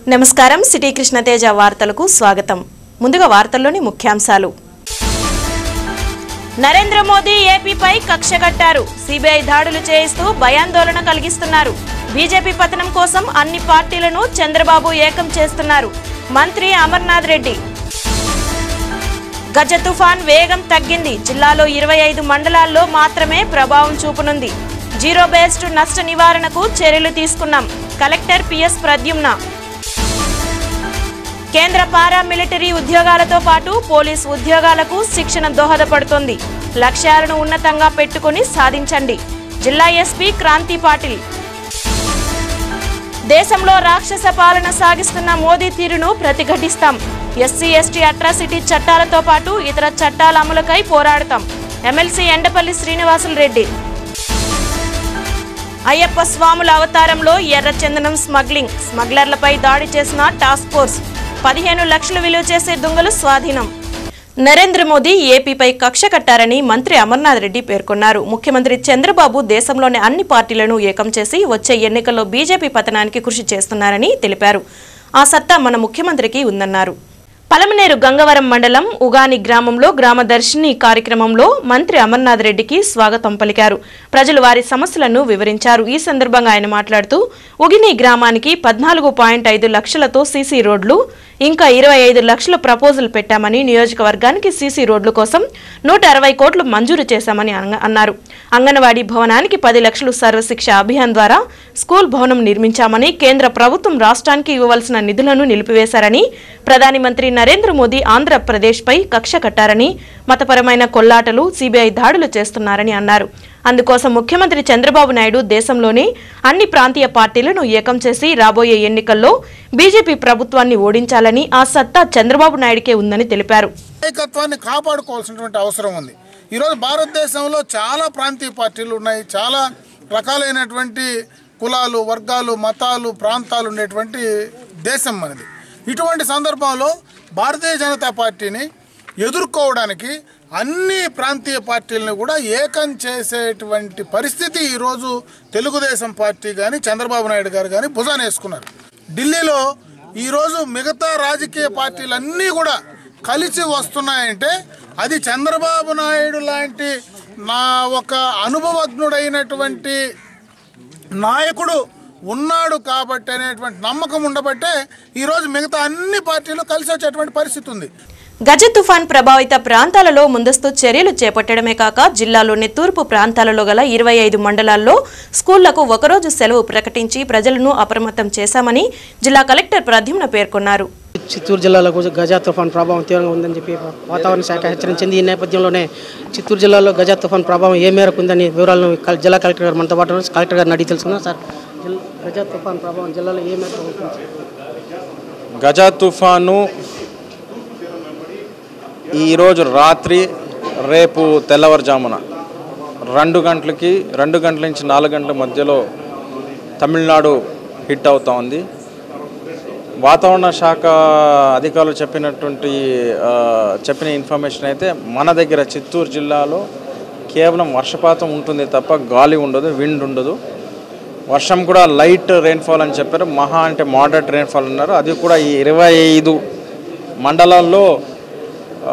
నమస్కారం సిటీ కృష్ణతేజ వార్తలకు స్వాగతం ముందుగా వార్తల్లోని ముఖ్యాంశాలు నరేంద్ర మోదీ ఏపీపై కక్ష కట్టారు సిబిఐ దాడులు చేయిస్తూ భయాందోళన కలిగిస్తున్నారు బీజేపీ పతనం కోసం అన్ని పార్టీలను చంద్రబాబు ఏకం చేస్తున్నారు మంత్రి అమర్నాథ్ రెడ్డి గజ తుఫాన్ వేగం తగ్గింది జిల్లాలో ఇరవై ఐదు మండలాల్లో మాత్రమే ప్రభావం చూపనుంది జీరో బేస్డ్ నష్ట నివారణకు చర్యలు తీసుకున్నాం కలెక్టర్ పిఎస్ ప్రద్యుమ్న కేంద్ర పారామిలిటరీ ఉద్యోగాలతో పాటు పోలీస్ ఉద్యోగాలకు శిక్షణ దోహదపడుతోంది లక్ష్యాలను ఉన్నతంగా పెట్టుకుని సాధించండి జిల్లా ఎస్పీ క్రాంతి పాటిల్ దేశంలో రాక్షస పాలన సాగిస్తున్న మోదీ తీరును ప్రతిఘటిస్తాం ఎస్సీ ఎస్టీ అట్రాసిటీ చట్టాలతో పాటు ఇతర చట్టాల అమలుకై పోరాడతాం ఎమ్మెల్సీ ఎండపల్లి శ్రీనివాసులు రెడ్డి అయ్యప్ప స్వాముల అవతారంలో ఎర్రచందనం స్మగ్లింగ్ స్మగ్లర్లపై దాడి చేసిన టాస్క్ ఫోర్స్ పదిహేను లక్షలు విలువ చేసే దొంగలు స్వాధీనం నరేంద్ర మోదీ ఏపీపై కక్ష కట్టారని మంత్రి అమర్నాథ్ రెడ్డి పేర్కొన్నారు ముఖ్యమంత్రి చంద్రబాబు దేశంలోని అన్ని పార్టీలను ఏకం చేసి వచ్చే ఎన్నికల్లో బీజేపీ పతనానికి కృషి చేస్తున్నారని తెలిపారు ఆ సత్తా మన ముఖ్యమంత్రికి ఉందన్నారు పలమనేరు గంగవరం మండలం ఉగాని గ్రామంలో గ్రామ దర్శిని కార్యక్రమంలో మంత్రి అమర్నాథ్ రెడ్డికి స్వాగతం పలికారు ప్రజలు వారి సమస్యలను వివరించారు ఈ సందర్భంగా ఆయన మాట్లాడుతూ ఉగిని గ్రామానికి పద్నాలుగు పాయింట్ ఐదు లక్షలతో సీసీ రోడ్లు ఇంకా ఇరవై ఐదు లక్షల ప్రపోజల్ పెట్టామని నియోజకవర్గానికి సీసీ రోడ్ల కోసం నూట అరవై కోట్లు మంజూరు చేశామని అన్న- అన్నారు అంగన్వాడీ భవనానికి పది లక్షలు సర్వశిక్ష అభియాన్ ద్వారా స్కూల్ భవనం నిర్మించామని కేంద్ర ప్రభుత్వం రాష్ట్రానికి ఇవ్వవలసిన నిధులను నిలిపివేశారని ప్రధాని మంత్రి నరేంద్ర మోదీ ఆంధ్రప్రదేశ్పై కక్ష కట్టారని మతపరమైన కొల్లాటలు సిబిఐ దాడులు చేస్తున్నారని అన్నారు అందుకోసం ముఖ్యమంత్రి చంద్రబాబు నాయుడు దేశంలోని అన్ని ప్రాంతీయ పార్టీలను ఏకం చేసి రాబోయే ఎన్నికల్లో బీజేపీ ప్రభుత్వాన్ని ఓడించాలని ఆ సత్తా చంద్రబాబు నాయుడికే ఉందని తెలిపారు నాయకత్వాన్ని కాపాడుకోవాల్సినటువంటి అవసరం ఉంది ఈరోజు భారతదేశంలో చాలా ప్రాంతీయ పార్టీలు ఉన్నాయి చాలా రకాలైనటువంటి కులాలు వర్గాలు మతాలు ప్రాంతాలు ఉండేటువంటి దేశం మనది ఇటువంటి సందర్భంలో భారతీయ జనతా పార్టీని ఎదుర్కోవడానికి అన్ని ప్రాంతీయ పార్టీలను కూడా ఏకం చేసేటువంటి పరిస్థితి ఈరోజు తెలుగుదేశం పార్టీ కానీ చంద్రబాబు నాయుడు గారు కానీ భుజాన వేసుకున్నారు ఢిల్లీలో ఈరోజు మిగతా రాజకీయ పార్టీలన్నీ కూడా కలిసి వస్తున్నాయంటే అది చంద్రబాబు నాయుడు లాంటి నా ఒక అనుభవజ్ఞుడైనటువంటి నాయకుడు ఉన్నాడు కాబట్టి అనేటువంటి నమ్మకం ఉండబట్టే ఈరోజు మిగతా అన్ని పార్టీలు కలిసి వచ్చేటువంటి పరిస్థితి ఉంది గజ తుఫాన్ ప్రభావిత ప్రాంతాలలో ముందస్తు చర్యలు చేపట్టడమే కాక జిల్లాలోని తూర్పు ప్రాంతాలలో గల ఇరవై ఐదు మండలాల్లో స్కూళ్లకు ఒకరోజు సెలవు ప్రకటించి ప్రజలను అప్రమత్తం చేశామని జిల్లా కలెక్టర్ ప్రద్యుమ్న పేర్కొన్నారు చిత్తూరు జిల్లాలో కూడా గజా తుఫాన్ ప్రభావం తీవ్రంగా ఉందని చెప్పి వాతావరణ శాఖ హెచ్చరించింది ఈ నేపథ్యంలోనే చిత్తూరు జిల్లాలో గజా తుఫాన్ ప్రభావం ఏ మేరకు ఉందని వివరాలను కల్- జిల్లా కలెక్టర్ గారు మనతో పాటు ఉన్నారు. కలెక్టర్ గారిని అడిగి తెలుసుకుందాం సార్ జిల్- గజా తుఫాన్ ప్రభావం జిల్లాలో ఏ మేరకు ఉంటుంది గజ తుఫాను ఈరోజు రాత్రి రేపు తెల్లవారుజామున రెండు గంటలకి రెండు గంటల నుంచి నాలుగు గంటల మధ్యలో తమిళనాడు హిట్ అవుతా ఉంది వాతావరణ శాఖ అధికారులు చెప్పినటువంటి ఆ, చెప్పిన ఇన్ఫర్మేషన్ అయితే మన దగ్గర చిత్తూరు జిల్లాలో కేవలం వర్షపాతం ఉంటుంది తప్ప గాలి ఉండదు విండ్ ఉండదు వర్షం కూడా లైట్ రెయిన్ఫాల్ అని చెప్పారు మహా అంటే మోడరేట్ రెయిన్ఫాల్ అన్నారు అది కూడా ఈ ఇరవై ఐదు మండలాల్లో ఆ,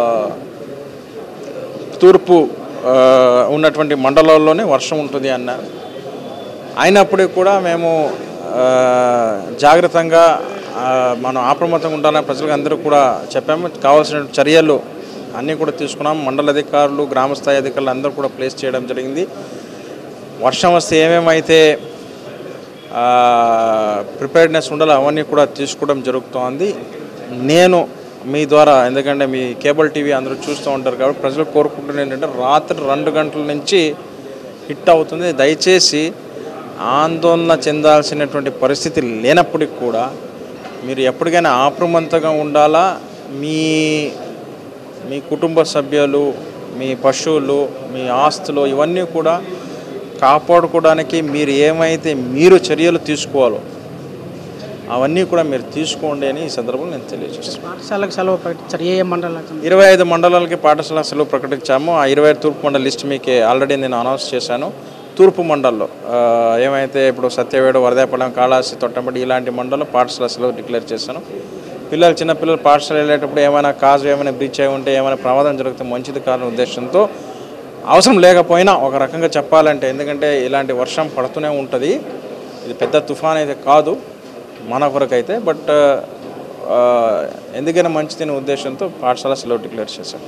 తూర్పు ఆ, ఉన్నటువంటి మండలాల్లోనే వర్షం ఉంటుంది అన్నారు అయినప్పటికీ కూడా మేము ఆ, జాగ్రత్తగా ఆ, మనం అప్రమత్తంగా ఉండాలని ప్రజలకు అందరూ కూడా చెప్పాము కావాల్సిన చర్యలు అన్నీ కూడా తీసుకున్నాం మండల అధికారులు గ్రామ స్థాయి అధికారులు అందరూ కూడా ప్లేస్ చేయడం జరిగింది వర్షం వస్తే ఏమేమైతే ప్రిపేర్డ్నెస్ ఉండాలో అవన్నీ కూడా తీసుకోవడం జరుగుతోంది నేను మీ ద్వారా ఎందుకంటే మీ కేబుల్ టీవీ అందరూ చూస్తూ ఉంటారు కాబట్టి ప్రజలు కోరుకుంటున్నది ఏంటంటే రాత్రి రెండు గంటల నుంచి హిట్ అవుతుంది దయచేసి ఆందోళన చెందాల్సినటువంటి పరిస్థితి లేనప్పటికి కూడా మీరు ఎప్పటికైనా అప్రమత్తంగా ఉండాలా మీ మీ కుటుంబ సభ్యులు మీ పశువులు మీ ఆస్తులు ఇవన్నీ కూడా కాపాడుకోవడానికి మీరు ఏమైతే మీరు చర్యలు తీసుకోవాలో అవన్నీ కూడా మీరు తీసుకోండి అని ఈ సందర్భంలో నేను తెలియజేస్తున్నాను పాఠశాలకు సెలవు ప్రకటించారు ఏ ఏ మండలాలకు ఇరవై ఐదు మండలాలకి పాఠశాల సెలవు ప్రకటించాము ఆ ఇరవై ఐదు తూర్పు మండల లిస్ట్ మీకు ఆల్రెడీ నేను అనౌన్స్ చేశాను తూర్పు మండల్లో ఆ, ఏమైతే ఇప్పుడు సత్యవేడు వరదాపల్లం కాళాసి తొట్టంబడి ఇలాంటి మండల్లో పాఠశాల సెలవు డిక్లేర్ చేశాను పిల్లలు చిన్నపిల్లలు పాఠశాల వెళ్ళేటప్పుడు ఏమైనా కాజు ఏమైనా బ్రీచ్ అయి ఉంటే ఏమైనా ప్రమాదం జరిగితే మంచిది కాని ఉద్దేశంతో అవసరం లేకపోయినా ఒక రకంగా చెప్పాలంటే ఎందుకంటే ఇలాంటి వర్షం పడుతూనే ఉంటుంది ఇది పెద్ద తుఫాన్ అయితే కాదు మన కొరకైతే బట్ ఆ, ఎందుకైనా మంచిదని ఉద్దేశంతో పాఠశాల సెలవు డిక్లేర్ చేశాం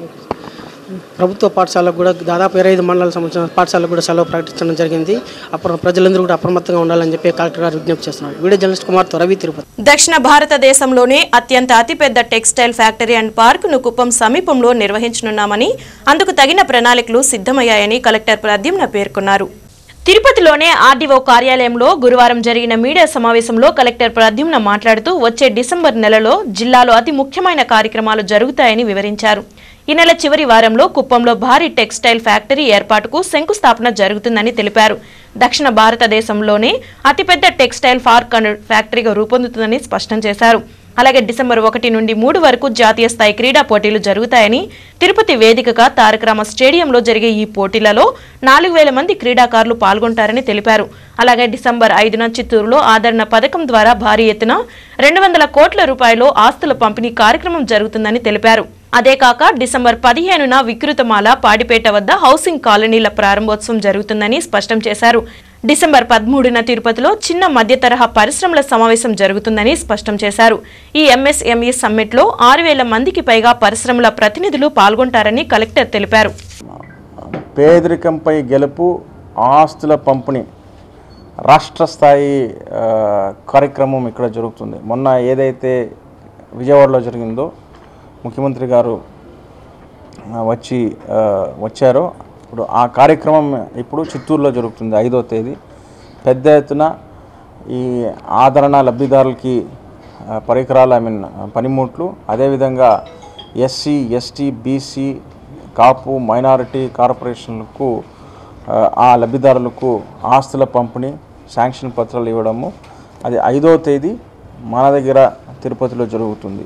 ప్రభుత్వ పాఠశాలకు కూడా దాదాపు ఇరవై ఐదు మండలాలకు సంబంధించిన పాఠశాలకు కూడా సెలవు ప్రకటించడం జరిగింది అప్పుడు ప్రజలందరూ కూడా అప్రమత్తంగా ఉండాలని చెప్పి కలెక్టర్ గారు విజ్ఞప్తి చేస్తున్నారు వీడియో జర్నలిస్ట్ కుమార్తో రవి తిరుపతి దక్షిణ భారతదేశంలోనే అత్యంత అతిపెద్ద టెక్స్టైల్ ఫ్యాక్టరీ అండ్ పార్కును కుప్పం సమీపంలో నిర్వహించనున్నామని అందుకు తగిన ప్రణాళికలు సిద్ధమయ్యాయని కలెక్టర్ ప్రద్యుమ్న పేర్కొన్నారు తిరుపతిలోనే ఆర్డీఓ కార్యాలయంలో గురువారం జరిగిన మీడియా సమావేశంలో కలెక్టర్ ప్రద్యుమ్న మాట్లాడుతూ వచ్చే డిసెంబర్ నెలలో జిల్లాలో అతి ముఖ్యమైన కార్యక్రమాలు జరుగుతాయని వివరించారు ఈ నెల చివరి వారంలో కుప్పంలో భారీ టెక్స్టైల్ ఫ్యాక్టరీ ఏర్పాటుకు శంకుస్థాపన జరుగుతుందని తెలిపారు దక్షిణ భారతదేశంలోనే అతిపెద్ద టెక్స్టైల్ పార్క్ అండ్ ఫ్యాక్టరీగా రూపొందుతుందని స్పష్టం చేశారు అలాగే డిసెంబర్ ఒకటి నుండి మూడు వరకు జాతీయ స్థాయి క్రీడా పోటీలు జరుగుతాయని తిరుపతి వేదికగా తారకరామ స్టేడియంలో జరిగే ఈ పోటీలలో నాలుగు వేల మంది క్రీడాకారులు పాల్గొంటారని తెలిపారు అలాగే డిసెంబర్ ఐదున చిత్తూరులో ఆదరణ పథకం ద్వారా భారీ ఎత్తున రెండు వందల కోట్ల రూపాయలు ఆస్తుల పంపిణీ కార్యక్రమం జరుగుతుందని తెలిపారు అదే కాక డిసెంబర్ పదిహేనున వికృతమాల పాడిపేట వద్ద హౌసింగ్ కాలనీల ప్రారంభోత్సవం జరుగుతుందని స్పష్టం చేశారు డిసెంబర్ పదమూడున తిరుపతిలో చిన్న మధ్య తరహా పరిశ్రమల సమావేశం జరుగుతుందని స్పష్టం చేశారు ఈ ఎంఎస్ఎంఈ సమ్మిట్లో ఆరు వేల మందికి పైగా పరిశ్రమల ప్రతినిధులు పాల్గొంటారని కలెక్టర్ తెలిపారు పేదరికంపై గెలుపు ఆస్తుల పంపిణీ రాష్ట్ర స్థాయి ఆ, కార్యక్రమం ఇక్కడ జరుగుతుంది మొన్న ఏదైతే విజయవాడలో జరిగిందో ముఖ్యమంత్రి గారు ఆ, వచ్చి ఆ, వచ్చారో ఇప్పుడు ఆ కార్యక్రమం ఇప్పుడు చిత్తూరులో జరుగుతుంది ఐదో తేదీ పెద్ద ఎత్తున ఈ ఆదరణ లబ్ధిదారులకి ఆ, పరికరాలు ఐ మీన్ పనిముట్లు అదేవిధంగా SC ST BC Kapu minority కార్పొరేషన్లకు ఆ, ఆ లబ్ధిదారులకు ఆస్తుల పంపిణీ శాంక్షన్ పత్రాలు ఇవ్వడము అది ఐదో తేదీ మన దగ్గర తిరుపతిలో జరుగుతుంది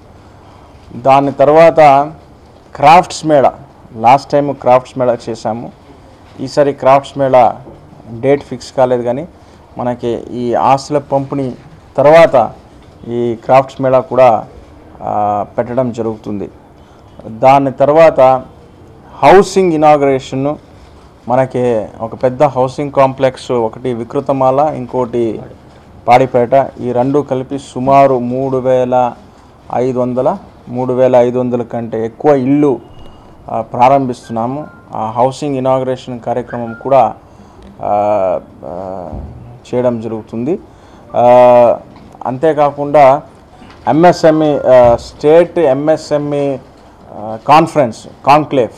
దాని తర్వాత crafts mela last time crafts mela చేశాము ఈసారి క్రాఫ్ట్స్ మేళా డేట్ ఫిక్స్ కాలేదు కానీ మనకి ఈ ఆస్తుల పంపిణీ తర్వాత ఈ క్రాఫ్ట్స్ మేళా కూడా ఆ, పెట్టడం జరుగుతుంది దాని తర్వాత హౌసింగ్ ఇనాగరేషన్ మనకి ఒక పెద్ద హౌసింగ్ కాంప్లెక్స్ ఒకటి వికృతమాల ఇంకోటి పాడిపేట ఈ రెండు కలిపి సుమారు మూడు వేల ఐదు వందల మూడు వేల ఐదు వందల కంటే ఎక్కువ ఇల్లు ఆ, ప్రారంభిస్తున్నాము ఆ హౌసింగ్ ఇనాగరేషన్ కార్యక్రమం కూడా ఆ, ఆ, చేయడం జరుగుతుంది ఆ, అంతేకాకుండా MSME state MSME conference conclave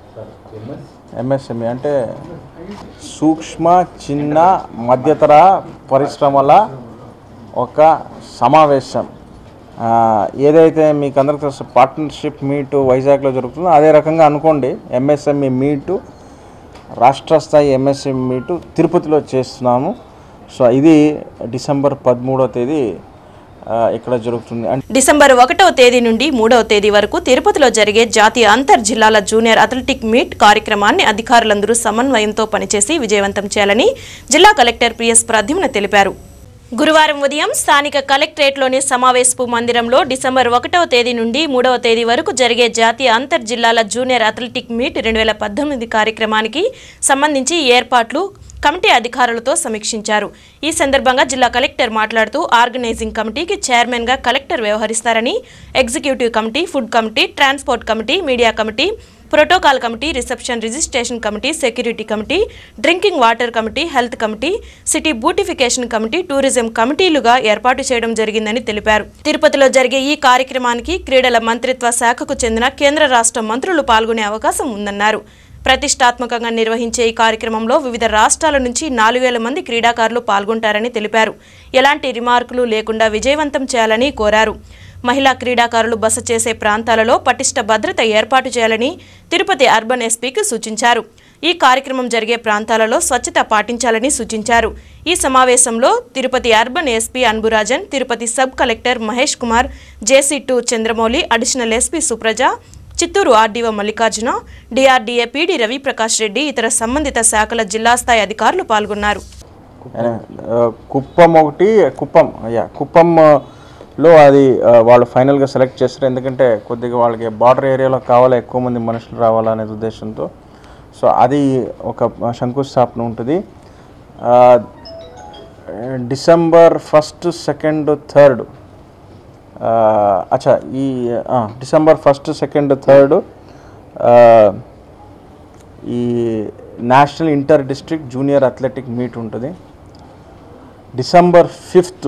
MSME అంటే సూక్ష్మ చిన్న మధ్యతర పరిశ్రమల ఒక సమావేశం ఆ, ఏదైతే మీకు అందరికీ తెలుసు పార్ట్నర్షిప్ మీటు వైజాగ్లో జరుగుతుందో అదే రకంగా అనుకోండి ఎంఎస్ఎంఈ మీటు రాష్ట్ర స్థాయి ఎంఎస్ఎంఈ మీటు తిరుపతిలో చేస్తున్నాము సో ఇది డిసెంబర్ పదమూడో తేదీ ఆ, ఇక్కడ జరుగుతుంది అంటే డిసెంబర్ ఒకటవ తేదీ నుండి మూడవ తేదీ వరకు తిరుపతిలో జరిగే జాతీయ అంతర్ జిల్లాల జూనియర్ అథ్లెటిక్ మీట్ కార్యక్రమాన్ని అధికారులందరూ సమన్వయంతో పనిచేసి విజయవంతం చేయాలని జిల్లా కలెక్టర్ పిఎస్ ప్రద్యుమ్న తెలిపారు గురువారం ఉదయం స్థానిక కలెక్టరేట్లోని సమావేశపు మందిరంలో డిసెంబర్ ఒకటవ తేదీ నుండి మూడవ తేదీ వరకు జరిగే జాతీయ అంతర్ జిల్లాల జూనియర్ అథ్లెటిక్ మీట్ రెండు వేల పద్దెనిమిది కార్యక్రమానికి సంబంధించి ఏర్పాట్లు కమిటీ అధికారులతో సమీక్షించారు ఈ సందర్భంగా జిల్లా కలెక్టర్ మాట్లాడుతూ ఆర్గనైజింగ్ కమిటీకి చైర్మన్గా కలెక్టర్ వ్యవహరిస్తారని executive committee food committee transport committee media committee protocol committee reception registration committee security committee drinking water committee health committee city beautification committee tourism కమిటీలుగా ఏర్పాటు చేయడం జరిగిందని తెలిపారు తిరుపతిలో జరిగే ఈ కార్యక్రమానికి క్రీడల మంత్రిత్వ శాఖకు చెందిన కేంద్ర రాష్ట్ర మంత్రులు పాల్గొనే అవకాశం ఉందన్నారు ప్రతిష్టాత్మకంగా నిర్వహించే ఈ కార్యక్రమంలో వివిధ రాష్ట్రాల నుంచి నాలుగు వేల మంది క్రీడాకారులు పాల్గొంటారని తెలిపారు ఎలాంటి రిమార్కులు లేకుండా విజయవంతం చేయాలని కోరారు మహిళా క్రీడాకారులు బస చేసే ప్రాంతాలలో పటిష్ట భద్రత ఏర్పాటు చేయాలని తిరుపతి అర్బన్ ఎస్పీకి సూచించారు ఈ కార్యక్రమం జరిగే ప్రాంతాలలో స్వచ్ఛత పాటించాలని సూచించారు ఈ సమావేశంలో Tirupati urban SP Anburajan Tirupati sub collector Mahesh Kumar JC two Chandramouli additional SP Supraja Chittoor RDO Mallikarjuna DRDA PD Raviprakash Reddy ఇతర సంబంధిత శాఖల జిల్లా స్థాయి అధికారులు పాల్గొన్నారు ఆ, కుప్పం ఒకటి కుప్పం యా కుప్పం ఆ, లో అది ఆ, వాళ్ళు ఫైనల్గా సెలెక్ట్ చేస్తారు ఎందుకంటే కొద్దిగా వాళ్ళకి బార్డర్ ఏరియాలో కావాలా ఎక్కువ మంది మనుషులు రావాలనే ఉద్దేశంతో సో అది ఒక శంకుస్థాపన ఉంటుంది ఆ, డిసెంబర్ ఫస్ట్ సెకండ్ థర్డ్ అచ్చా ఈ ఆ, డిసెంబర్ ఫస్ట్ సెకండ్ థర్డ్ ఈ national inter district junior athletic meet ఉంటుంది డిసెంబర్ ఫిఫ్త్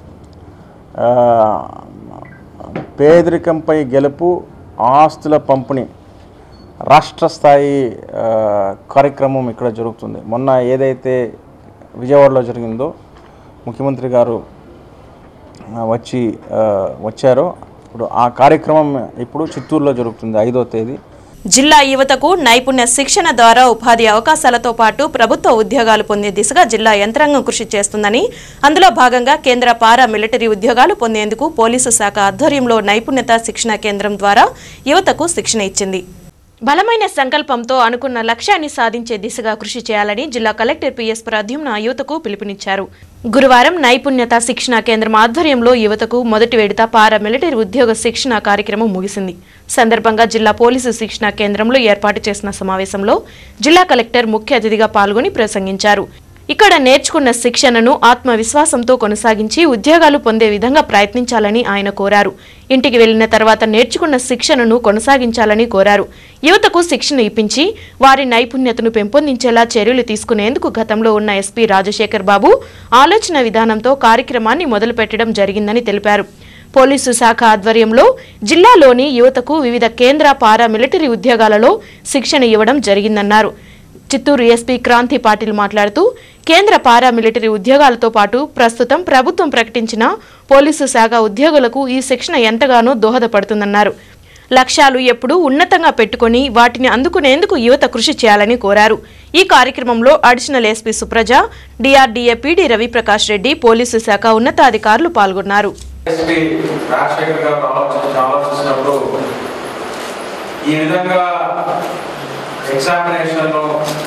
పేదరికంపై గెలుపు ఆస్తుల పంపిణీ రాష్ట్ర స్థాయి ఆ, కార్యక్రమం ఇక్కడ జరుగుతుంది మొన్న ఏదైతే విజయవాడలో జరిగిందో ముఖ్యమంత్రి గారు ఆ, వచ్చి ఆ, వచ్చారో ఇప్పుడు ఆ కార్యక్రమం ఇప్పుడు చిత్తూరులో జరుగుతుంది ఐదో తేదీ జిల్లా యువతకు నైపుణ్య శిక్షణ ద్వారా ఉపాధి అవకాశాలతో పాటు ప్రభుత్వ ఉద్యోగాలు పొందే దిశగా జిల్లా యంత్రాంగం కృషి చేస్తుందని అందులో భాగంగా కేంద్ర పారా మిలిటరీ ఉద్యోగాలు పొందేందుకు పోలీసు శాఖ ఆధ్వర్యంలో నైపుణ్యత శిక్షణ కేంద్రం ద్వారా యువతకు శిక్షణ ఇచ్చింది బలమైన సంకల్పంతో అనుకున్న లక్ష్యాన్ని సాధించే దిశగా కృషి చేయాలని జిల్లా కలెక్టర్ పిఎస్ ప్రద్యుమ్న యువతకు పిలుపునిచ్చారు గురువారం నైపుణ్యత శిక్షణ కేంద్రం ఆధ్వర్యంలో యువతకు మొదటి విడత పారా మిలిటరీ ఉద్యోగ శిక్షణ కార్యక్రమం ముగిసింది సందర్భంగా జిల్లా పోలీసు శిక్షణ కేంద్రంలో ఏర్పాటు చేసిన సమావేశంలో జిల్లా కలెక్టర్ ముఖ్య అతిథిగా పాల్గొని ప్రసంగించారు ఇక్కడ నేర్చుకున్న శిక్షణను ఆత్మవిశ్వాసంతో కొనసాగించి ఉద్యోగాలు పొందే విధంగా ప్రయత్నించాలని ఆయన కోరారు ఇంటికి వెళ్లిన తర్వాత నేర్చుకున్న శిక్షణను కొనసాగించాలని కోరారు యువతకు శిక్షణ ఇప్పించి వారి నైపుణ్యతను పెంపొందించేలా చర్యలు తీసుకునేందుకు గతంలో ఉన్న ఎస్పీ రాజశేఖర్ బాబు ఆలోచన విధానంతో కార్యక్రమాన్ని మొదలుపెట్టడం జరిగిందని తెలిపారు పోలీసు శాఖ ఆధ్వర్యంలో జిల్లాలోని యువతకు వివిధ కేంద్ర పారా మిలిటరీ ఉద్యోగాలలో శిక్షణ ఇవ్వడం జరిగిందన్నారు చిత్తూరు ఎస్పీ క్రాంతి పాటిల్ మాట్లాడుతూ కేంద్ర పారా మిలిటరీ ఉద్యోగాలతో పాటు ప్రస్తుతం ప్రభుత్వం ప్రకటించిన పోలీసు శాఖ ఉద్యోగులకు ఈ శిక్షణ ఎంతగానో దోహదపడుతుందన్నారు లక్ష్యాలు ఎప్పుడూ ఉన్నతంగా పెట్టుకొని వాటిని అందుకునేందుకు యువత కృషి చేయాలని కోరారు ఈ కార్యక్రమంలో additional SP Supraja DRDA PD Raviprakash Reddy police శాఖ ఉన్నతాధికారులు పాల్గొన్నారు ఎస్పీ రాజశేఖర్ గారు ఆలోచించి ఆలోచించినప్పుడు ఈ విధంగా ఎగ్జామినేషన్లో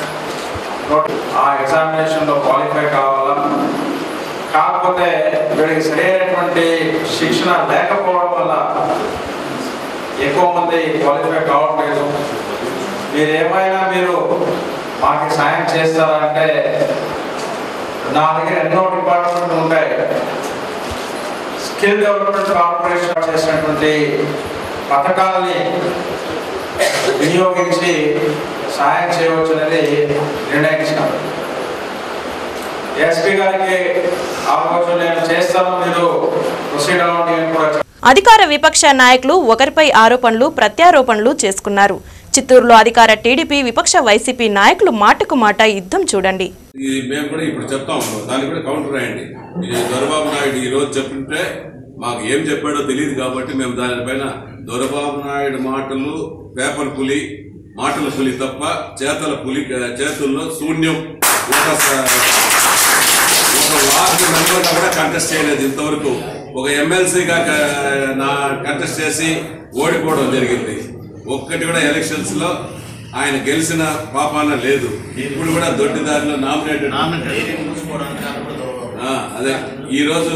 ఆ ఎగ్జామినేషన్లో క్వాలిఫై కావాలా కాకపోతే వీడికి సరైనటువంటి శిక్షణ లేకపోవడం వల్ల ఎక్కువ మంది క్వాలిఫై కావట్లేదు మీరు ఏమైనా మీరు మాకు సాయం చేస్తారా అంటే నా దగ్గర ఎన్నో డిపార్ట్మెంట్లు ఉంటాయి స్కిల్ డెవలప్మెంట్ కార్పొరేషన్ చేసినటువంటి పథకాలని వినియోగించి సహాయం చేయవచ్చు అనేది నిర్ణయించినాం ఎస్పీ గారికి ఆ రోజు నేను చేస్తాను మీరు ప్రొసీడ్ అవ్వండి అని కూడా అధికార విపక్ష నాయకులు ఒకరిపై ఆరోపణలు ప్రత్యారోపణలు చేసుకున్నారు చిత్తూరులో అధికార టీడీపీ విపక్ష వైసీపీ నాయకులు మాటకు మాట యుద్ధం చూడండి ఇది మేము కూడా ఇప్పుడు చెప్తా ఉన్నాం దానికి కూడా కౌంటర్ రాయండి ఇది దొరబాబు నాయుడు ఈ రోజు చెప్తుంటే మాకు ఏం చెప్పాడో తెలియదు కాబట్టి మేము దానిపైన దొరబాబు నాయుడు మాటలు పేపర్ పులి మాటల పులి తప్ప చేతల పులి చేతుల్లో శూన్యం ఒక స- ఒక వార్డు మెంబర్ కూడా కంటెస్ట్ చేయలేదు ఇంతవరకు ఒక ఎమ్మెల్సీగా నా కంటెస్ట్ చేసి ఓడిపోవడం జరిగింది ఒక్కటి కూడా ఎలక్షన్స్ లో ఆయన గెలిచిన పాపాన లేదు ఇప్పుడు కూడా దొడ్డిదారిలో నామినేటెడ్ ఆ, అదే ఈ రోజు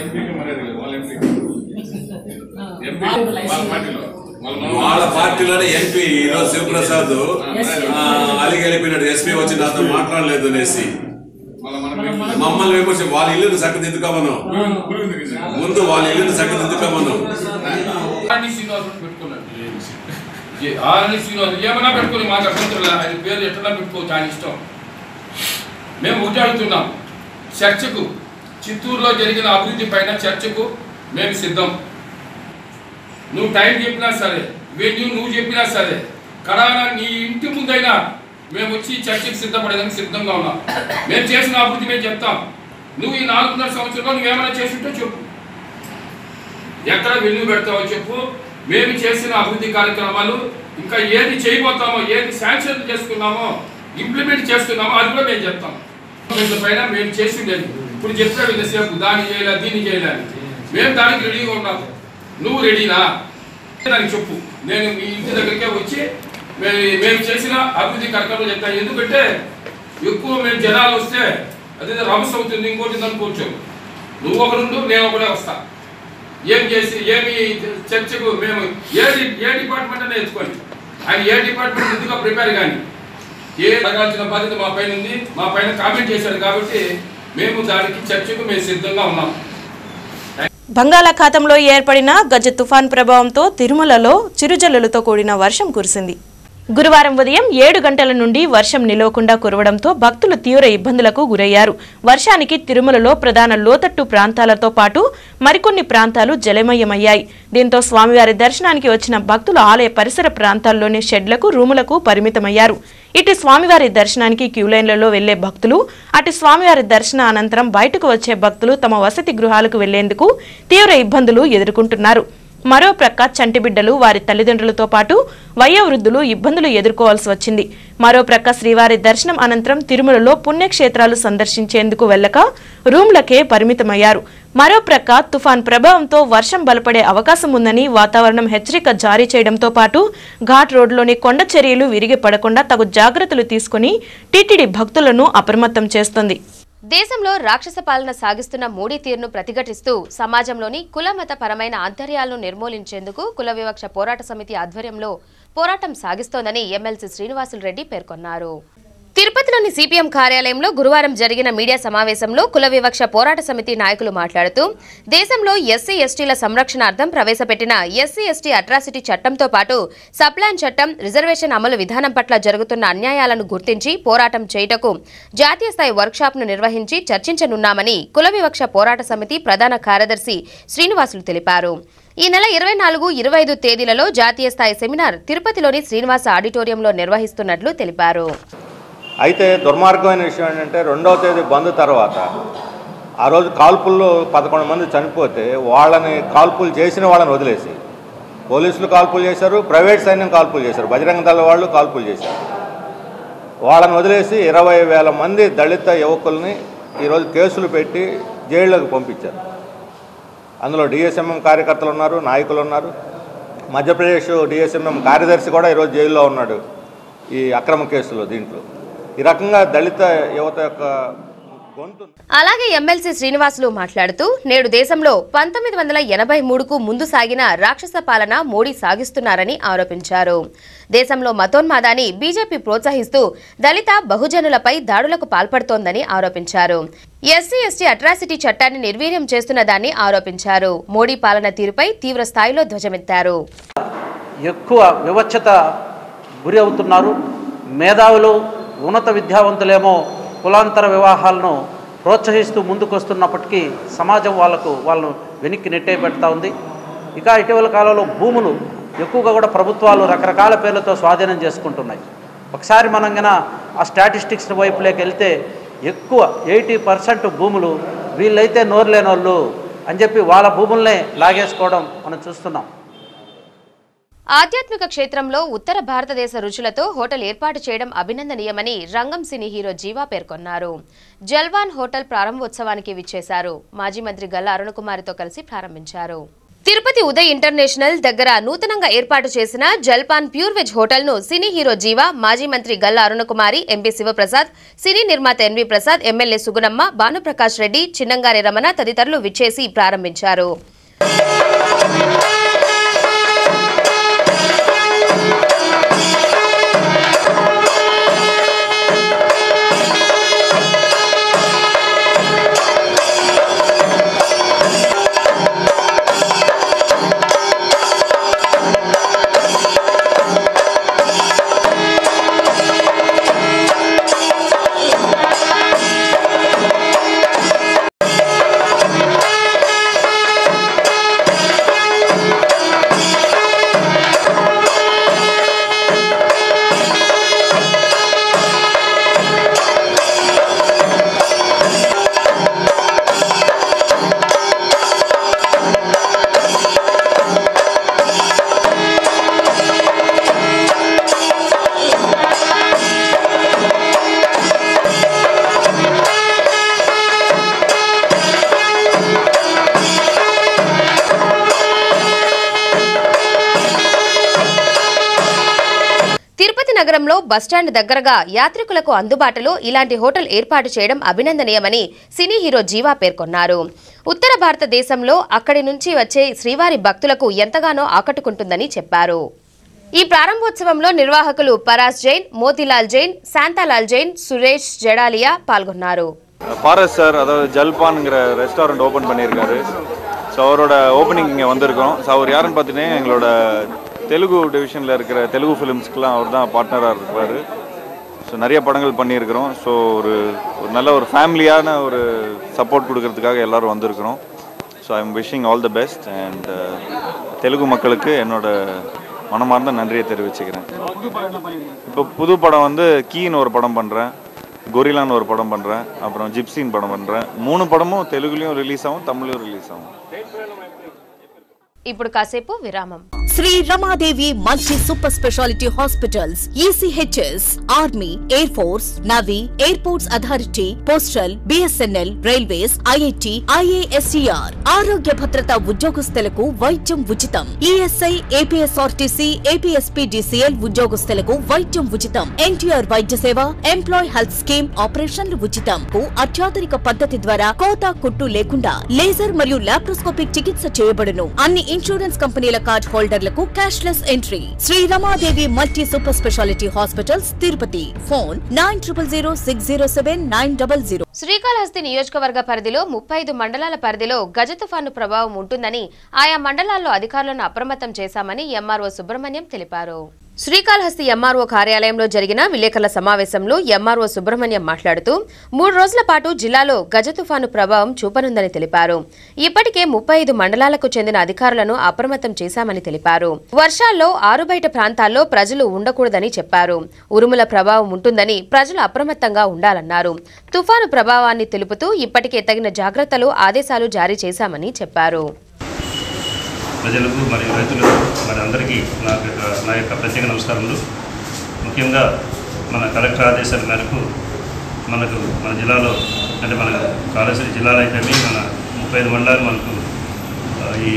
వాళ్ళ పార్టీలోనే ఎంపీ ఈ రోజు శివప్రసాద్ ఆ, అలిగి వెళ్ళిపోయినాడు ఎస్పీ వచ్చి నాతో మాట్లాడలేదు అనేసి మమ్మల్ని విమర్శ వాళ్ళ ఇల్లుని చక్కదిద్దుకోమను ముందు వాళ్ళ ఇల్లుని చక్కదిద్దుకోమను ఆర్ని శ్రీనివాసుని పెట్టుకున్నాడు ఏ ఆర్ని శ్రీనివాసు ఏమైనా పెట్టుకుని మాకు అభ్యంతరం లేదు ఆయన పేరు ఎట్లా పెట్టుకోవచ్చు ఆయన ఇష్టం మేము ఒకటి అడుగుతున్నాం చర్చకు చిత్తూరులో జరిగిన అభివృద్ధి పైన చర్చకు మేము సిద్ధం నువ్వు టైం చెప్పినా సరే వెన్యూ నువ్వు చెప్పినా సరే కడాన నీ ఇంటి ముందైనా మేము వచ్చి చర్చకు సిద్ధపడేదానికి సిద్ధంగా ఉన్నాం మేము చేసిన అభివృద్ధి మేము చెప్తాం నువ్వు ఈ నాలుగున్నర సంవత్సరంలో నువ్వేమైనా చేసింటో చెప్పు ఎక్కడ వెన్ను పెడతామో చెప్పు మేము చేసిన అభివృద్ధి కార్యక్రమాలు ఇంకా ఏది చేయబోతామో ఏది శాంక్షన్ చేసుకున్నామో ఇంప్లిమెంట్ చేస్తున్నామో అది కూడా మేము చెప్తాం వీటి పైన మేము చేసిండేది ఇప్పుడు చెప్పాడు ఇంతసేపు దాన్ని చేయలే దీన్ని చేయలే అని. మేము దానికి రెడీగా ఉన్నాం నువ్వు రెడీనా దానికి చెప్పు నేను మీ ఇంటి దగ్గరికే వచ్చి మే- మేము చేసిన అభివృద్ధి కార్యక్రమాలు చెప్తాను ఎందుకంటే ఎక్కువ మేము జనాలు వస్తే అదే రమస్ అవుతుంది ఇంకోటి అనుకోవచ్చు నువ్వు ఒకరుండు నేను ఒకడే వస్తా ఏం చేసి ఏమి చర్చకు మేము ఏ డి- ఏ డిపార్ట్మెంట్ అయినా ఎత్తుకోండి ఆయన ఏ డిపార్ట్మెంట్ ముందుగా ప్రిపేర్ కానీ ఏ అడగాల్సిన బాధ్యత మా పైన ఉంది మా పైన కామెంట్ చేశాడు కాబట్టి మేము దానికి చర్చకు మేము సిద్ధంగా ఉన్నాం బంగాళాఖాతంలో ఏర్పడిన గజ తుఫాన్ ప్రభావంతో తిరుమలలో చిరుజల్లులతో కూడిన వర్షం కురిసింది గురువారం ఉదయం ఏడు గంటల నుండి వర్షం నిలవకుండా కురవడంతో భక్తులు తీవ్ర ఇబ్బందులకు గురయ్యారు వర్షానికి తిరుమలలో ప్రధాన లోతట్టు ప్రాంతాలతో పాటు మరికొన్ని ప్రాంతాలు జలమయమయ్యాయి దీంతో స్వామివారి దర్శనానికి వచ్చిన భక్తులు ఆలయ పరిసర ప్రాంతాల్లోని షెడ్లకు రూములకు పరిమితమయ్యారు ఇటు స్వామివారి దర్శనానికి క్యూలైన్లలో వెళ్లే భక్తులు అటు స్వామివారి దర్శన అనంతరం బయటకు వచ్చే భక్తులు తమ వసతి గృహాలకు వెళ్లేందుకు తీవ్ర ఇబ్బందులు ఎదుర్కొంటున్నారు మరో ప్రక్క చంటి బిడ్డలు వారి తల్లిదండ్రులతో పాటు వయోవృద్ధులు ఇబ్బందులు ఎదుర్కోవాల్సి వచ్చింది మరో ప్రక్క శ్రీవారి దర్శనం అనంతరం తిరుమలలో పుణ్యక్షేత్రాలు సందర్శించేందుకు వెళ్ళక రూమ్లకే పరిమితమయ్యారు మరో ప్రక్క తుఫాన్ ప్రభావంతో వర్షం బలపడే అవకాశం ఉందని వాతావరణం హెచ్చరిక జారీ చేయడంతో పాటు ఘాట్ రోడ్లోని కొండ చర్యలు విరిగి పడకుండా తగు జాగ్రత్తలు తీసుకుని టీటీడీ భక్తులను అప్రమత్తం చేస్తోంది దేశంలో రాక్షస పాలన సాగిస్తున్న మోడీ తీరును ప్రతిఘటిస్తూ సమాజంలోని కుల మత పరమైన ఆంతర్యాలను నిర్మూలించేందుకు కుల వివక్ష పోరాట సమితి ఆధ్వర్యంలో పోరాటం సాగిస్తోందని ఎమ్మెల్సీ శ్రీనివాసులు రెడ్డి పేర్కొన్నారు తిరుపతిలోని సిపిఎం కార్యాలయంలో గురువారం జరిగిన మీడియా సమావేశంలో కుల వివక్ష పోరాట సమితి నాయకులు మాట్లాడుతూ దేశంలో ఎస్సీ ఎస్టీల సంరక్షణార్థం ప్రవేశపెట్టిన ఎస్సీ ఎస్టీ అట్రాసిటీ చట్టంతో పాటు సప్లాన్ చట్టం రిజర్వేషన్ అమలు విధానం పట్ల జరుగుతున్న అన్యాయాలను గుర్తించి పోరాటం చేయుటకు జాతీయ స్థాయి వర్క్షాప్ను నిర్వహించి చర్చించనున్నామని కుల వివక్ష పోరాట సమితి ప్రధాన కార్యదర్శి శ్రీనివాసులు తెలిపారు ఈ నెల ఇరవై నాలుగు ఇరవై ఐదు తేదీలలో జాతీయ స్థాయి సెమినార్ తిరుపతిలోని శ్రీనివాస ఆడిటోరియంలో నిర్వహిస్తున్నట్లు తెలిపారు అయితే దుర్మార్గమైన విషయం ఏంటంటే రెండవ తేదీ బంద్ తర్వాత ఆ రోజు కాల్పుల్లో పదకొండు మంది చనిపోతే వాళ్ళని కాల్పులు చేసిన వాళ్ళని వదిలేసి పోలీసులు కాల్పులు చేశారు ప్రైవేట్ సైన్యం కాల్పులు చేశారు బజరంగ దళ వాళ్ళు కాల్పులు చేశారు వాళ్ళని వదిలేసి ఇరవై వేల మంది దళిత యువకుల్ని ఈరోజు కేసులు పెట్టి జైళ్ళకు పంపించారు అందులో డిఎస్ఎంఎం కార్యకర్తలు ఉన్నారు నాయకులు ఉన్నారు మధ్యప్రదేశ్ డిఎస్ఎంఎం కార్యదర్శి కూడా ఈరోజు జైల్లో ఉన్నాడు ఈ అక్రమ కేసులో దీంట్లో ఈ రకంగా దళిత యువత యొక్క గొంతు అలాగే ఎమ్మెల్సీ శ్రీనివాసులు మాట్లాడుతూ నేడు దేశంలో పంతొమ్మిది వందల ఎనభై మూడుకు ముందు సాగిన రాక్షస పాలన మోడీ సాగిస్తున్నారని ఆరోపించారు దేశంలో మతోన్మాదాన్ని బీజేపీ ప్రోత్సహిస్తూ దళిత బహుజనులపై దాడులకు పాల్పడుతోందని ఆరోపించారు ఎస్సీ ఎస్టీ అట్రాసిటీ చట్టాన్ని నిర్వీర్యం చేస్తున్నదాన్ని ఆరోపించారు మోడీ పాలన తీరుపై తీవ్ర స్థాయిలో ధ్వజమెత్తారు ఎక్కువ వివక్షత గురి అవుతున్నారు మేధావులు ఉన్నత విద్యావంతులేమో కులాంతర వివాహాలను ప్రోత్సహిస్తూ ముందుకొస్తున్నప్పటికీ సమాజం వాళ్ళకు వాళ్ళను వెనక్కి నెట్టే పెడతా ఉంది ఇక ఇటీవల కాలంలో భూములు ఎక్కువగా కూడా ప్రభుత్వాలు రకరకాల పేర్లతో స్వాధీనం చేసుకుంటున్నాయి ఒకసారి మనం గన ఆ స్టాటిస్టిక్స్ వైపులోకి వెళ్తే ఎక్కువ ఎయిటీ పర్సెంట్ భూములు వీళ్ళైతే నోరు లేనోళ్ళు అని చెప్పి వాళ్ళ భూములనే లాగేసుకోవడం మనం చూస్తున్నాం ఆధ్యాత్మిక క్షేత్రంలో ఉత్తర భారతదేశ రుచులతో హోటల్ ఏర్పాటు చేయడం అభినందనీయమని రంగం సినీ హీరో జీవా పేర్కొన్నారు జల్వాన్ హోటల్ ప్రారంభోత్సవానికి విచ్చేశారు మాజీ మంత్రి గల్లా అరుణకుమారితో కలిసి ప్రారంభించారు తిరుపతి ఉదయ్ ఇంటర్నేషనల్ దగ్గర నూతనంగా ఏర్పాటు చేసిన జల్పాన్ ప్యూర్ వెజ్ హోటల్ ను సినీ హీరో జీవా మాజీ మంత్రి గల్లా అరుణకుమారి ఎంపీ శివప్రసాద్ సినీ నిర్మాత ఎన్వి ప్రసాద్ ఎమ్మెల్యే సుగుణమ్మ భానుప్రకాష్ రెడ్డి చిన్నంగారి రమణ తదితరులు విచ్చేసి ప్రారంభించారు నగరంలో బస్టాండ్ దగ్గరగా యాత్రికులకు అందుబాటులో ఇలాంటి హోటల్ ఏర్పాటు చేయడం అభినందనీయమని సినీ హీరో జీవా పేర్కొన్నారు ఉత్తర భారతదేశంలో అక్కడి నుంచి వచ్చే శ్రీవారి భక్తులకు ఎంతగానో ఆకట్టుకుంటుందని చెప్పారు ఈ ప్రారంభోత్సవంలో నిర్వాహకులు పరాస్ జైన్ మోతిలాల్ జైన్ శాంతాలాల్ జైన్ సురేష్ జడాలియా పాల్గొన్నారు பாரஸ் சார் அதாவது ஜல்பான்ங்கிற ரெஸ்டாரண்ட் ஓப்பன் பண்ணியிருக்காரு ஸோ அவரோட ஓப்பனிங் இங்கே வந்திருக்கோம் ஸோ அவர் யாருன்னு பார்த்தீங்கன்னா எங்களோட தெலுங்கு டிவிஷனில் இருக்கிற தெலுங்கு ஃபிலிம்ஸ்க்கெலாம் அவர் தான் பார்ட்னராக இருப்பார் ஸோ நிறைய படங்கள் பண்ணியிருக்கிறோம் ஸோ ஒரு ஒரு நல்ல ஒரு ஃபேமிலியான ஒரு சப்போர்ட் கொடுக்கறதுக்காக எல்லாரும் வந்திருக்கிறோம் so I am wishing all the best and Telugu மக்களுக்கு என்னோட மனமார்ந்த நன்றியை தெரிவிச்சுக்கிறேன் இப்போ புது படம் வந்து கீன்னு ஒரு படம் பண்ணுறேன் கொரிலான்னு ஒரு படம் பண்ணுறேன் அப்புறம் ஜிப்சின் படம் பண்ணுறேன் மூணு படமும் தெலுங்குலையும் ரிலீஸ் ஆகும் தமிழ்லையும் ரிலீஸ் ஆகும் ఇప్పుడు కాసేపు విరామం Shri Ramadevi multi super speciality hospitals ECHS army air force navy airports authority postal BSNL railways IIT IISER ఆరోగ్య భద్రత ఉద్యోగస్తులకు వైద్యం ఉచితం ఈఎస్ఐ ఏపీఎస్ఆర్టీసీ ఏపీఎస్పీడీసీఎల్ ఉద్యోగస్తులకు వైద్యం ఉచితం ఎన్టీఆర్ వైద్య సేవ ఎంప్లాయ్ హెల్త్ స్కీమ్ ఆపరేషన్లు ఉచితం కు అత్యాధునిక పద్ధతి ద్వారా కోత కుట్టు లేకుండా లేజర్ మరియు లాప్రోస్కోపిక్ చికిత్స చేయబడును అన్ని ఇన్సూరెన్స్ కంపెనీల కార్డ్ హోల్డర్లకు cashless entry Shri Ramadevi multi super speciality hospitals Tirupati phone nine triple zero six zero seven nine double zero Srikalahasti నియోజకవర్గ పరిధిలో ముప్పై ఐదు మండలాల పరిధిలో గజ తుఫాను ప్రభావం ఉంటుందని ఆయా మండలాల్లో అధికారులను అప్రమత్తం చేశామని ఎంఆర్ఓ సుబ్రహ్మణ్యం తెలిపారు శ్రీకాళహస్తి ఎంఆర్ఓ కార్యాలయంలో జరిగిన విలేకరుల సమావేశంలో ఎంఆర్ఓ సుబ్రహ్మణ్యం మాట్లాడుతూ మూడు రోజుల పాటు జిల్లాలో గజ తుఫాను ప్రభావం చూపనుందని తెలిపారు ఇప్పటికే ముప్పై ఐదు మండలాలకు చెందిన అధికారులను అప్రమత్తం చేశామని తెలిపారు వర్షాల్లో ఆరుబయట ప్రాంతాల్లో ప్రజలు ఉండకూడదని చెప్పారు ఉరుముల ప్రభావం ఉంటుందని ప్రజలు అప్రమత్తంగా ఉండాలన్నారు తుఫాను ప్రభావాన్ని తెలుపుతూ ఇప్పటికే తగిన జాగ్రత్తలు ఆదేశాలు జారీ చేశామని చెప్పారు ప్రజలకు మరియు రైతులకు మరి అందరికీ నా యొక్క నా యొక్క ప్రత్యేక నమస్కారములు ముఖ్యంగా మన కలెక్టర్ ఆదేశాల మేరకు మనకు మన జిల్లాలో అంటే మన కాళేశ్వరి జిల్లాలో అయితే మన ముప్పై ఐదు మండలాలు మనకు ఆ, ఈ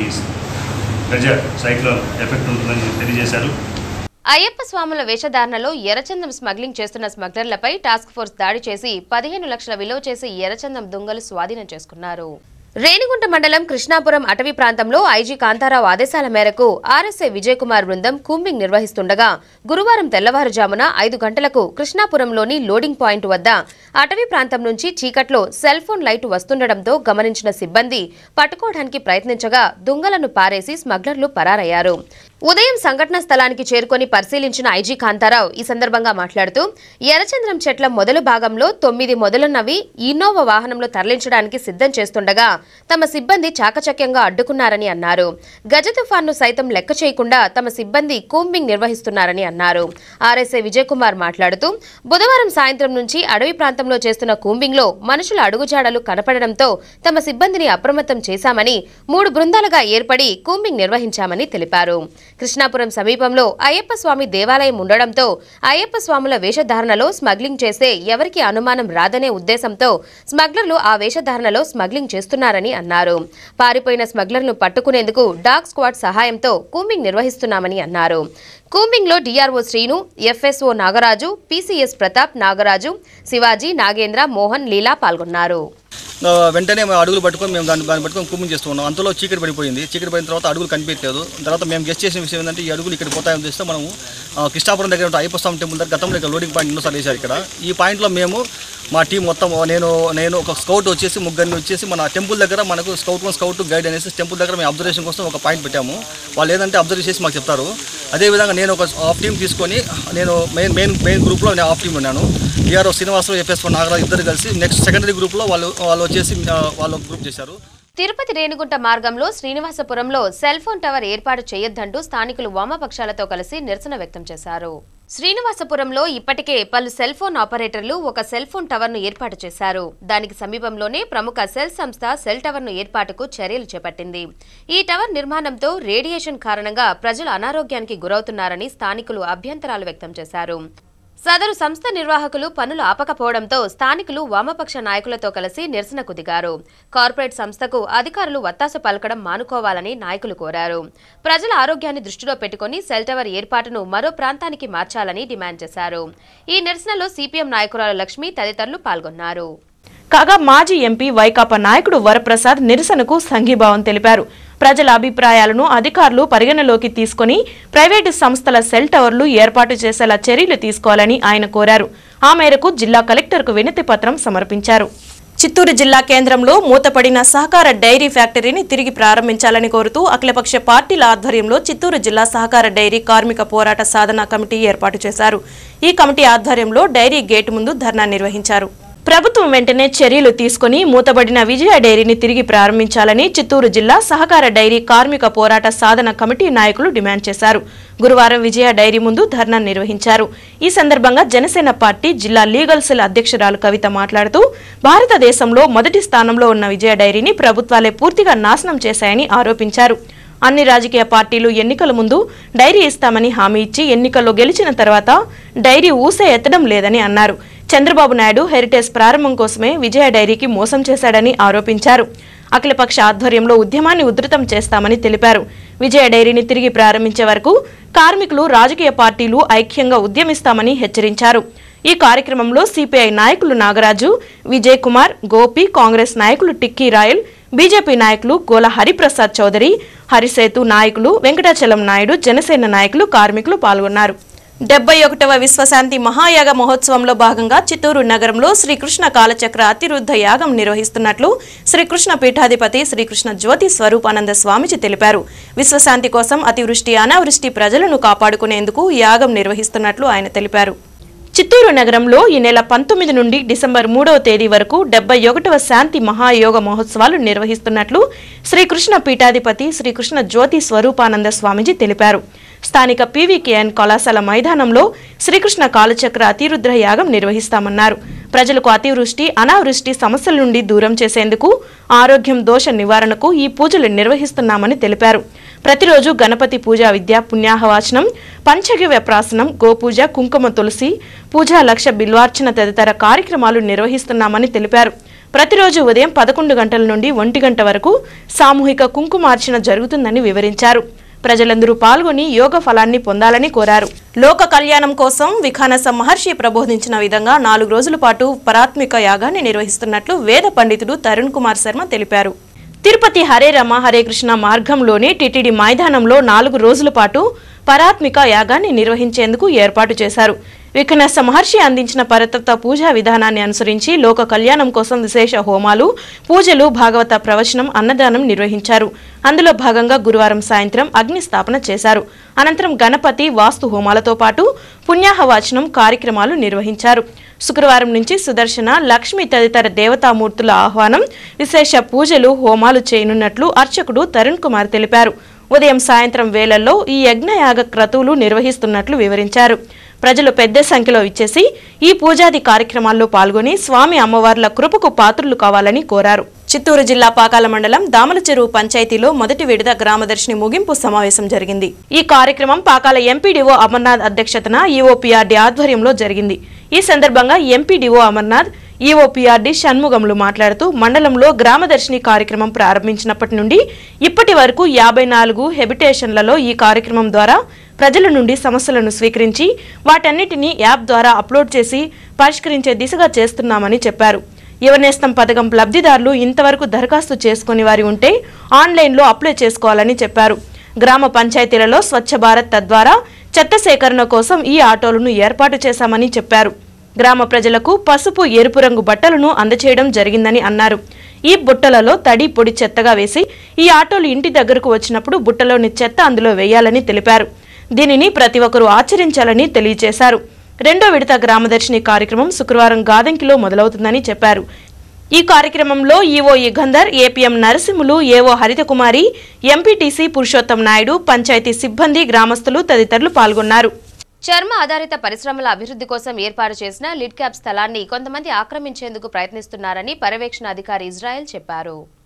గజ సైక్లోన్ ఎఫెక్ట్ ఉంటుందని తెలియజేశారు అయ్యప్ప స్వాముల వేషధారణలో ఎర్రచందం స్మగ్లింగ్ చేస్తున్న స్మగ్లర్లపై టాస్క్ ఫోర్స్ దాడి చేసి పదిహేను లక్షల విలువ చేసే ఎర్రచందం దొంగలు స్వాధీనం చేసుకున్నారు రేణిగుంట మండలం కృష్ణాపురం అటవీ ప్రాంతంలో ఐజీ కాంతారావు ఆదేశాల మేరకు ఆర్ఎస్ఐ విజయ్ కుమార్ బృందం కూంబింగ్ నిర్వహిస్తుండగా గురువారం తెల్లవారుజామున ఐదు గంటలకు కృష్ణాపురంలోని లోడింగ్ పాయింట్ వద్ద అటవీ ప్రాంతం నుంచి చీకట్లో సెల్ ఫోన్ లైట్ వస్తుండటంతో గమనించిన సిబ్బంది పట్టుకోవడానికి ప్రయత్నించగా దుంగలను పారేసి స్మగ్లర్లు పరారయ్యారు ఉదయం సంఘటన స్థలానికి చేరుకొని పరిశీలించిన ఐజీ కాంతారావు ఈ సందర్భంగా మాట్లాడుతూ ఎర్రచంద్రం చెట్ల మొదలు భాగంలో తొమ్మిది మొదలున్నవి ఇన్నోవా వాహనంలో తరలించడానికి సిద్ధం చేస్తుండగా తమ సిబ్బంది చాకచక్యంగా అడ్డుకున్నారని అన్నారు గజ తుఫాన్ను సైతం లెక్క చేయకుండా తమ సిబ్బంది కూంబింగ్ నిర్వహిస్తున్నారని అన్నారు ఆర్ఎస్ఐ విజయ్ కుమార్ మాట్లాడుతూ బుధవారం సాయంత్రం నుంచి అడవి ప్రాంతంలో చేస్తున్న కూంబింగ్ లో మనుషుల అడుగుజాడలు కనపడడంతో తమ సిబ్బందిని అప్రమత్తం చేశామని మూడు బృందాలుగా ఏర్పడి కూంబింగ్ నిర్వహించామని తెలిపారు కృష్ణాపురం సమీపంలో అయ్యప్ప స్వామి దేవాలయం ఉండడంతో అయ్యప్ప స్వాముల వేషధారణలో స్మగ్లింగ్ చేస్తే ఎవరికి అనుమానం రాదనే ఉద్దేశంతో స్మగ్లర్లు ఆ వేషధారణలో స్మగ్లింగ్ చేస్తున్నారని అన్నారు పారిపోయిన స్మగ్లర్ను పట్టుకునేందుకు డాగ్ స్క్వాడ్ సహాయంతో కూంబింగ్ నిర్వహిస్తున్నామని అన్నారు కూంబింగ్ లో DRO Srinu FSO Nagaraju PCS Pratap Nagaraju Shivaji Nagendra Mohan Leela పాల్గొన్నారు ఆ, వెంటనే మేము అడుగులు పట్టుకొని మేము దాన్ని దాన్ని పట్టుకొని కుమ్మింగ్ చేస్తూ ఉన్నాం అంతలో చీకటి పడిపోయింది చీకటి పడిన తర్వాత అడుగులు కనిపించలేదు తర్వాత మేము గెస్ట్ చేసిన విషయం ఏంటంటే ఈ అడుగులు ఇక్కడ పోతాయని చేస్తే మనము ఆ, కృష్ణాపురం దగ్గర ఉన్న అయ్యప్ప స్వామి టెంపుల్ దగ్గర గతంలో ఇక్కడ లోడింగ్ పాయింట్ ఎన్నోసార్లు వేశారు ఇక్కడ ఈ పాయింట్లో మేము మా టీం మొత్తం నేను నేను ఒక స్కౌట్ వచ్చేసి ముగ్గురిని వచ్చేసి మన టెంపుల్ దగ్గర మనకు స్కౌట్ వన్ స్కౌట్ గైడ్ అనేసి టెంపుల్ దగ్గర మేము అబ్జర్వేషన్ కోసం ఒక పాయింట్ పెట్టాము వాళ్ళు ఏదంటే అబ్జర్వ్ చేసి మాకు చెప్తారు అదేవిధంగా నేను ఒక హాఫ్ టీం తీసుకొని నేను మెయిన్ మెయిన్ మెయిన్ గ్రూప్లో నేను హాఫ్ టీం ఉన్నాను డిఆర్ఓ శ్రీనివాసరావు ఎఫ్ఎస్ నాగరాజు ఇద్దరు కలిసి నెక్స్ట్ సెకండరీ గ్రూప్లో వాళ్ళు వాళ్ళు వచ్చేసి ఆ, వాళ్ళు ఒక గ్రూప్ చేశారు తిరుపతి రేణిగుంట మార్గంలో శ్రీనివాసపురంలో సెల్ ఫోన్ టవర్ ఏర్పాటు చేయొద్దంటూ స్థానికులు వామపక్షాలతో కలిసి నిరసన వ్యక్తం చేశారు శ్రీనివాసపురంలో ఇప్పటికే పలు సెల్ ఫోన్ ఆపరేటర్లు ఒక సెల్ ఫోన్ టవర్ను ఏర్పాటు చేశారు దానికి సమీపంలోనే ప్రముఖ సెల్ సంస్థ సెల్ టవర్ను ఏర్పాటుకు చర్యలు చేపట్టింది ఈ టవర్ నిర్మాణంతో రేడియేషన్ కారణంగా ప్రజలు అనారోగ్యానికి గురవుతున్నారని స్థానికులు అభ్యంతరాలు వ్యక్తం చేశారు సదరు సంస్థ నిర్వాహకులు పనులు ఆపకపోవడంతో స్థానికులు వామపక్ష నాయకులతో కలిసి నిరసనకు దిగారు కార్పొరేట్ సంస్థకు అధికారులు వత్తాసు పలకడం మానుకోవాలని నాయకులు కోరారు ప్రజల ఆరోగ్యాన్ని దృష్టిలో పెట్టుకుని సెల్ టవర్ ఏర్పాటును మరో ప్రాంతానికి మార్చాలని డిమాండ్ చేశారు ఈ నిరసనలో సిపిఎం నాయకురాలు లక్ష్మి తదితరులు పాల్గొన్నారు కాగా మాజీ ఎంపీ వైకాపా నాయకుడు వరప్రసాద్ నిరసనకు సంఘీభావం తెలిపారు ప్రజల అభిప్రాయాలను అధికారులు పరిగణలోకి తీసుకుని ప్రైవేటు సంస్థల సెల్ టవర్లు ఏర్పాటు చేసేలా చర్యలు తీసుకోవాలని ఆయన కోరారు ఆ మేరకు జిల్లా కలెక్టర్కు వినతి పత్రం సమర్పించారు చిత్తూరు జిల్లా కేంద్రంలో మూతపడిన సహకార డైరీ ఫ్యాక్టరీని తిరిగి ప్రారంభించాలని కోరుతూ అఖిలపక్ష పార్టీల ఆధ్వర్యంలో చిత్తూరు జిల్లా సహకార డైరీ కార్మిక పోరాట సాధన కమిటీ ఏర్పాటు చేశారు ఈ కమిటీ ఆధ్వర్యంలో డైరీ గేటు ముందు ధర్నా నిర్వహించారు ప్రభుత్వం వెంటనే చర్యలు తీసుకుని మూతబడిన విజయ డైరీని తిరిగి ప్రారంభించాలని చిత్తూరు జిల్లా సహకార డైరీ కార్మిక పోరాట సాధన కమిటీ నాయకులు డిమాండ్ చేశారు గురువారం విజయ డైరీ ముందు ధర్నా నిర్వహించారు ఈ సందర్భంగా జనసేన పార్టీ జిల్లా లీగల్ సెల్ అధ్యక్షురాలు కవిత మాట్లాడుతూ భారతదేశంలో మొదటి స్థానంలో ఉన్న విజయ డైరీని ప్రభుత్వాలే పూర్తిగా నాశనం చేశాయని ఆరోపించారు అన్ని రాజకీయ పార్టీలు ఎన్నికల ముందు డైరీ ఇస్తామని హామీ ఇచ్చి ఎన్నికల్లో గెలిచిన తర్వాత డైరీ ఊసే ఎత్తడం లేదని అన్నారు చంద్రబాబు నాయుడు హెరిటేజ్ ప్రారంభం కోసమే విజయ డైరీకి మోసం చేశాడని ఆరోపించారు అఖిలపక్ష ఆధ్వర్యంలో ఉద్యమాన్ని ఉధృతం చేస్తామని తెలిపారు విజయ డైరీని తిరిగి ప్రారంభించే వరకు కార్మికులు రాజకీయ పార్టీలు ఐక్యంగా ఉద్యమిస్తామని హెచ్చరించారు ఈ కార్యక్రమంలో సిపిఐ నాయకులు నాగరాజు విజయ్ కుమార్ గోపి కాంగ్రెస్ నాయకులు టిక్కీ రాయల్ బీజేపీ నాయకులు గోల హరిప్రసాద్ చౌదరి హరిసేతు నాయకులు వెంకటాచలం నాయుడు జనసేన నాయకులు కార్మికులు పాల్గొన్నారు డెబ్బై ఒకటవ విశ్వశాంతి మహాయాగ మహోత్సవంలో భాగంగా చిత్తూరు నగరంలో శ్రీకృష్ణ కాలచక్ర అతిరుద్ధ యాగం నిర్వహిస్తున్నట్లు శ్రీకృష్ణ పీఠాధిపతి శ్రీకృష్ణ జ్యోతి స్వరూపానంద స్వామిజీ తెలిపారు విశ్వశాంతి కోసం అతివృష్టి అనావృష్టి ప్రజలను కాపాడుకునేందుకు యాగం నిర్వహిస్తున్నట్లు ఆయన తెలిపారు చిత్తూరు నగరంలో ఈ నెల పంతొమ్మిది నుండి డిసెంబర్ మూడవ తేదీ వరకు డెబ్బై ఒకటవ శాంతి మహాయోగ మహోత్సవాలు నిర్వహిస్తున్నట్లు శ్రీకృష్ణ పీఠాధిపతి శ్రీకృష్ణ జ్యోతి స్వరూపానంద స్వామిజీ తెలిపారు స్థానిక పీవీకేఎన్ కళాశాల మైదానంలో శ్రీకృష్ణ కాలచక్ర అతిరుద్ర యాగం నిర్వహిస్తామన్నారు ప్రజలకు అతివృష్టి అనావృష్టి సమస్యల నుండి దూరం చేసేందుకు ఆరోగ్యం దోష నివారణకు ఈ పూజలు నిర్వహిస్తున్నామని తెలిపారు ప్రతిరోజు గణపతి పూజ విద్య పుణ్యాహవాచనం పంచగవ్య ప్రాసనం గోపూజ కుంకుమ తులసి పూజా లక్ష బిల్వార్చన తదితర కార్యక్రమాలు నిర్వహిస్తున్నామని తెలిపారు ప్రతిరోజు ఉదయం పదకొండు గంటల నుండి ఒంటి గంట వరకు సామూహిక కుంకుమార్చన జరుగుతుందని వివరించారు ప్రజలందరూ పాల్గొని యోగ ఫలాన్ని పొందాలని కోరారు లోక కళ్యాణం కోసం విఖానస మహర్షి ప్రబోధించిన విధంగా నాలుగు రోజుల పాటు పరాత్మిక యాగాన్ని నిర్వహిస్తున్నట్లు వేద పండితుడు తరుణ్ కుమార్ శర్మ తెలిపారు తిరుపతి హరే రమ హరే కృష్ణ మార్గంలోని టిటిడి మైదానంలో నాలుగు రోజుల పాటు పరాత్మిక యాగాన్ని నిర్వహించేందుకు ఏర్పాటు చేశారు వికనస మహర్షి అందించిన పరతత్వ పూజా విధానాన్ని అనుసరించి లోక కళ్యాణం కోసం విశేష హోమాలు పూజలు భాగవత ప్రవచనం అన్నదానం నిర్వహించారు అందులో భాగంగా గురువారం సాయంత్రం అగ్ని స్థాపన చేశారు అనంతరం గణపతి వాస్తు హోమాలతో పాటు పుణ్యాహవాచనం కార్యక్రమాలు నిర్వహించారు శుక్రవారం నుంచి సుదర్శన లక్ష్మి తదితర దేవతామూర్తుల ఆహ్వానం విశేష పూజలు హోమాలు చేయనున్నట్లు అర్చకుడు తరుణ్ కుమార్ తెలిపారు ఉదయం సాయంత్రం వేళల్లో ఈ యజ్ఞయాగ క్రతువులు నిర్వహిస్తున్నట్లు వివరించారు ప్రజలు పెద్ద సంఖ్యలో ఇచ్చేసి ఈ పూజాది కార్యక్రమాల్లో పాల్గొని స్వామి అమ్మవార్ల కృపకు పాత్రులు కావాలని కోరారు చిత్తూరు జిల్లా పాకాల మండలం దామల చెరువు పంచాయతీలో మొదటి విడత గ్రామదర్శిని ముగింపు సమావేశం జరిగింది ఈ కార్యక్రమం పాకాల ఎంపీడీఓ అమర్నాథ్ అధ్యక్షతన ఈఓపీఆర్డీ ఆధ్వర్యంలో జరిగింది ఈ సందర్భంగా ఎంపీడీఓ అమర్నాథ్ ఈఓపీఆర్డీ షణ్ముగంలు మాట్లాడుతూ మండలంలో గ్రామదర్శిని కార్యక్రమం ప్రారంభించినప్పటి నుండి ఇప్పటి వరకు యాభై నాలుగు హెబిటేషన్లలో ఈ కార్యక్రమం ద్వారా ప్రజల నుండి సమస్యలను స్వీకరించి వాటన్నిటినీ యాప్ ద్వారా అప్లోడ్ చేసి పరిష్కరించే దిశగా చేస్తున్నామని చెప్పారు యువనేస్తం పథకం లబ్ధిదారులు ఇంతవరకు దరఖాస్తు చేసుకుని వారి ఉంటే ఆన్లైన్లో అప్లై చేసుకోవాలని చెప్పారు గ్రామ పంచాయతీలలో స్వచ్ఛ భారత్ తద్వారా చెత్త సేకరణ కోసం ఈ ఆటోలను ఏర్పాటు చేశామని చెప్పారు గ్రామ ప్రజలకు పసుపు ఎరుపు రంగు బట్టలను అందచేయడం జరిగిందని అన్నారు ఈ బుట్టలలో తడి పొడి చెత్తగా వేసి ఈ ఆటోలు ఇంటి దగ్గరకు వచ్చినప్పుడు బుట్టలోని చెత్త అందులో వేయాలని తెలిపారు దీనిని ప్రతి ఒక్కరూ ఆచరించాలని తెలియజేశారు రెండో విడత గ్రామదర్శిని కార్యక్రమం శుక్రవారం గాదంకిలో మొదలవుతుందని చెప్పారు ఈ కార్యక్రమంలో EO Yugandhar APM Narasimhulu AO Harithakumari MPTC Purushottam Naidu panchayat సిబ్బంది గ్రామస్తులు తదితరులు పాల్గొన్నారు చర్మ ఆధారిత పరిశ్రమల అభివృద్ధి కోసం ఏర్పాటు చేసిన లిడ్ క్యాప్ స్థలాన్ని కొంతమంది ఆక్రమించేందుకు ప్రయత్నిస్తున్నారని పర్యవేక్షణ అధికారి ఇజ్రాయెల్ చెప్పారు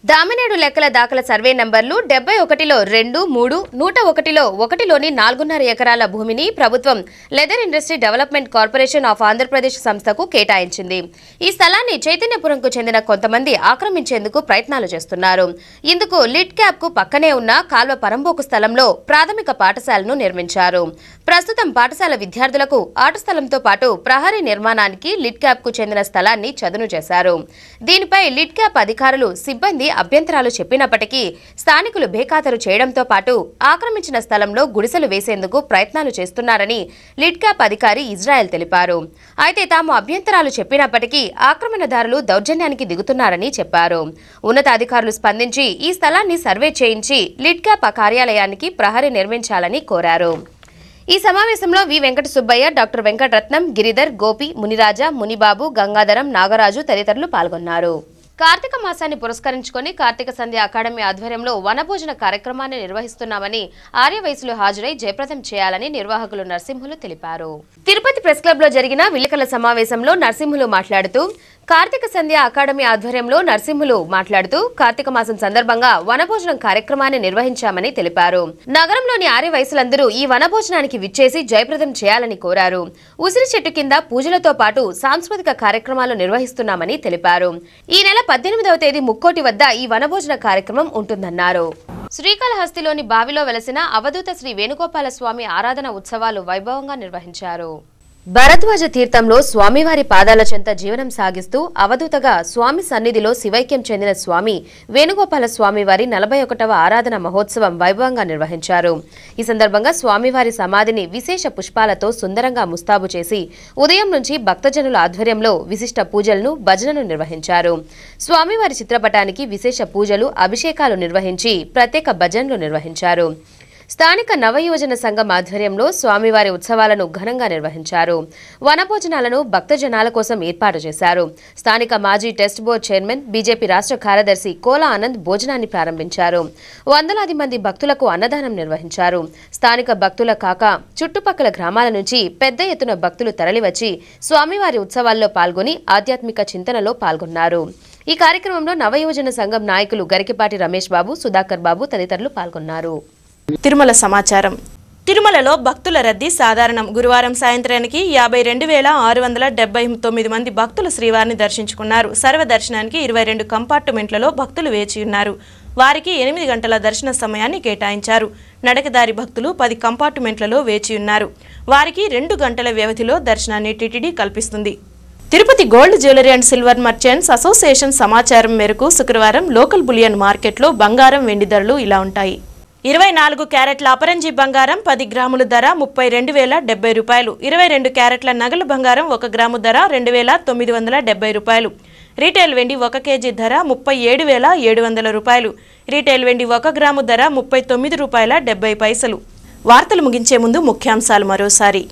దామినేడు లెక్కల దాఖల సర్వే నంబర్లు డెబ్బై ఒకటిలో రెండు మూడు నూట ఒకటిలో ఒకటిలోని నాలుగున్నర ఎకరాల భూమిని ప్రభుత్వం leather industry development corporation of Andhra Pradesh సంస్థకు కేటాయించింది ఈ స్థలాన్ని చైతన్యపురంకు చెందిన కొంతమంది ఆక్రమించేందుకు ప్రయత్నాలు చేస్తున్నారు ఇందుకు లిడ్ క్యాప్ కు పక్కనే ఉన్న కాల్వ పరంబోకు స్థలంలో ప్రాథమిక పాఠశాలను నిర్మించారు ప్రస్తుతం పాఠశాల విద్యార్థులకు ఆట స్థలంతో పాటు ప్రహరీ నిర్మాణానికి లిడ్ క్యాప్ కు చెందిన స్థలాన్ని చదును చేశారు దీనిపై లిడ్ క్యాప్ అధికారులు సిబ్బంది అభ్యంతరాలు చెప్పినప్పటికీ స్థానికులు బేఖాతరు చేయడంతో పాటు ఆక్రమించిన స్థలంలో గుడిసెలు వేసేందుకు ప్రయత్నాలు చేస్తున్నారని లిడ్ క్యాప్ అధికారి ఇజ్రాయెల్ తెలిపారు అయితే తాము అభ్యంతరాలు చెప్పినప్పటికీ ఆక్రమణదారులు దౌర్జన్యానికి దిగుతున్నారని చెప్పారు ఉన్నతాధికారులు స్పందించి ఈ స్థలాన్ని సర్వే చేయించి లిడ్ క్యాప్ కార్యాలయానికి ప్రహరీ నిర్మించాలని కోరారు ఈ సమావేశంలో వి వెంకట సుబ్బయ్య డాక్టర్ వెంకటరత్నం గిరిధర్ గోపి మునిరాజా మునిబాబు గంగాధరం నాగరాజు తదితరులు పాల్గొన్నారు కార్తీక మాసాన్ని పురస్కరించుకొని కార్తీక సంధ్య అకాడమీ ఆధ్వర్యంలో వనభోజన కార్యక్రమాన్ని నిర్వహిస్తున్నామని ఆర్యవయసులు హాజరై జయప్రదం చేయాలని నిర్వాహకులు నరసింహులు తెలిపారు తిరుపతి ప్రెస్ క్లబ్ లో జరిగిన విలేకరుల సమావేశంలో నరసింహులు మాట్లాడుతూ కార్తీక సంధ్య అకాడమీ ఆధ్వర్యంలో నరసింహులు మాట్లాడుతూ కార్తీక మాసం సందర్భంగా వనభోజనం కార్యక్రమాన్ని నిర్వహించామని తెలిపారు నగరంలోని ఆర్య వయసులందరూ ఈ వనభోజనానికి విచ్చేసి జయప్రదం చేయాలని కోరారు ఉసిరి చెట్టు కింద పూజలతో పాటు సాంస్కృతిక కార్యక్రమాలు నిర్వహిస్తున్నామని తెలిపారు ఈ నెల పద్దెనిమిదవ తేదీ ముక్కోటి వద్ద ఈ వనభోజన కార్యక్రమం ఉంటుందన్నారు శ్రీకాళహస్తిలోని బావిలో వెలసిన అవధూత శ్రీ వేణుగోపాల స్వామి ఆరాధన ఉత్సవాలు వైభవంగా నిర్వహించారు భరద్వాజ తీర్థంలో స్వామివారి పాదాల చెంత జీవనం సాగిస్తూ అవధూతగా స్వామి సన్నిధిలో శివైక్యం చెందిన స్వామి వేణుగోపాల స్వామివారి నలభై ఒకటవ ఆరాధన మహోత్సవం వైభవంగా నిర్వహించారు ఈ సందర్భంగా స్వామివారి సమాధిని విశేష పుష్పాలతో సుందరంగా ముస్తాబు చేసి ఉదయం నుంచి భక్తజనుల ఆధ్వర్యంలో విశిష్ట పూజలను భజనను నిర్వహించారు స్వామివారి చిత్రపటానికి విశేష పూజలు అభిషేకాలు నిర్వహించి ప్రత్యేక భజనలు నిర్వహించారు స్థానిక నవయోజన సంఘం ఆధ్వర్యంలో స్వామివారి ఉత్సవాలను ఘనంగా నిర్వహించారు వనభోజనాలను భక్తజనాల కోసం ఏర్పాటు చేశారు స్థానిక మాజీ టెస్ట్ బోర్డు చైర్మన్ బీజేపీ రాష్ట్ర కార్యదర్శి కోలా ఆనంద్ భోజనాన్ని ప్రారంభించారు వందలాది మంది భక్తులకు అన్నదానం నిర్వహించారు స్థానిక భక్తుల కాక చుట్టుపక్కల గ్రామాల నుంచి పెద్ద ఎత్తున భక్తులు తరలివచ్చి స్వామివారి ఉత్సవాల్లో పాల్గొని ఆధ్యాత్మిక చింతనలో పాల్గొన్నారు ఈ కార్యక్రమంలో నవయోజన సంఘం నాయకులు గరికిపాటి రమేష్ బాబు సుధాకర్ బాబు తదితరులు పాల్గొన్నారు తిరుమల సమాచారం తిరుమలలో భక్తుల రద్దీ సాధారణం గురువారం సాయంత్రానికి యాభై రెండు వేల ఆరు వందల డెబ్బై తొమ్మిది మంది భక్తులు శ్రీవారిని దర్శించుకున్నారు సర్వదర్శనానికి ఇరవై రెండు కంపార్ట్మెంట్లలో భక్తులు వేచి ఉన్నారు వారికి ఎనిమిది గంటల దర్శన సమయాన్ని కేటాయించారు నడకదారి భక్తులు పది కంపార్ట్మెంట్లలో వేచి ఉన్నారు వారికి రెండు గంటల వ్యవధిలో దర్శనాన్ని టీటీడీ కల్పిస్తుంది Tirupati gold jewellery and silver merchants association సమాచారం మేరకు శుక్రవారం లోకల్ బులియన్ మార్కెట్లో బంగారం వెండి ధరలు ఇలా ఉంటాయి ఇరవై నాలుగు క్యారెట్ల అపరంజి బంగారం పది గ్రాముల ధర ముప్పై రెండు వేల డెబ్బై రూపాయలు ఇరవై రెండు క్యారెట్ల నగలు బంగారం ఒక గ్రాము ధర రెండు వేల తొమ్మిది వందల డెబ్బై రూపాయలు రీటైల్ వెండి ఒక కేజీ ధర ముప్పై ఏడు వేల ఏడు వందల రూపాయలు రీటైల్ వెండి ఒక గ్రాము ధర ముప్పై తొమ్మిది రూపాయల డెబ్బై పైసలు వార్తలు ముగించే ముందు ముఖ్యాంశాలు మరోసారి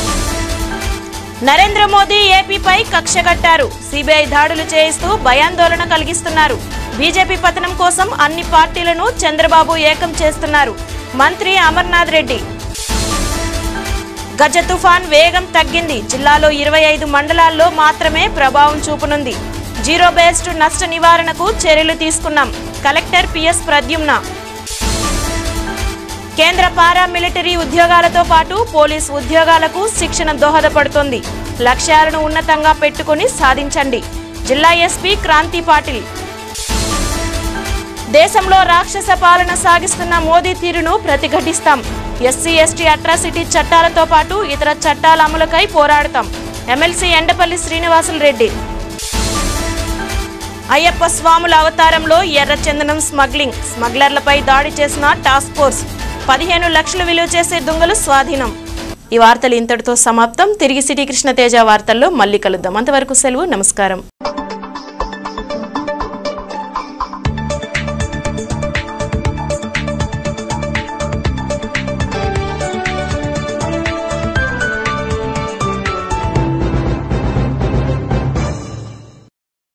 నరేంద్ర మోదీ ఏపీపై కక్షగట్టారు సిబిఐ దాడులు చేయిస్తూ భయాందోళన కలిగిస్తున్నారు బీజేపీ పతనం కోసం అన్ని పార్టీలను చంద్రబాబు ఏకం చేస్తున్నారు మంత్రి అమర్నాథ్ రెడ్డి గజ తుఫాన్ వేగం తగ్గింది జిల్లాలో ఇరవై ఐదు మండలాల్లో మాత్రమే ప్రభావం చూపనుంది జీరో బేస్డ్ నష్ట నివారణకు చర్యలు తీసుకున్నాం కలెక్టర్ పిఎస్ ప్రద్యుమ్న కేంద్ర పారామిలిటరీ ఉద్యోగాలతో పాటు పోలీస్ ఉద్యోగాలకు శిక్షణ దోహదపడుతోంది లక్ష్యాలను ఉన్నతంగా పెట్టుకుని సాధించండి జిల్లా ఎస్పీ క్రాంతి పాటిల్ దేశంలో రాక్షస పాలన సాగిస్తున్న మోదీ తీరును ప్రతిఘటిస్తాం ఎస్సీ ఎస్టీ అట్రాసిటీ చట్టాలతో పాటు ఇతర చట్టాల అమలుకై పోరాడతాం ఎమ్మెల్సీ ఎండపల్లి శ్రీనివాసులు రెడ్డి అయ్యప్ప స్వాముల అవతారంలో ఎర్రచందనం స్మగ్లింగ్ స్మగ్లర్లపై దాడి చేసిన టాస్క్ ఫోర్స్ పదిహేను లక్షలు విలువ చేసే దొంగలు స్వాధీనం ఈ వార్తలు ఇంతటితో సమాప్తం తిరిగి సిటీ కృష్ణ తేజ వార్తల్లో మళ్ళీ కలుద్దాం అంతవరకు సెలవు నమస్కారం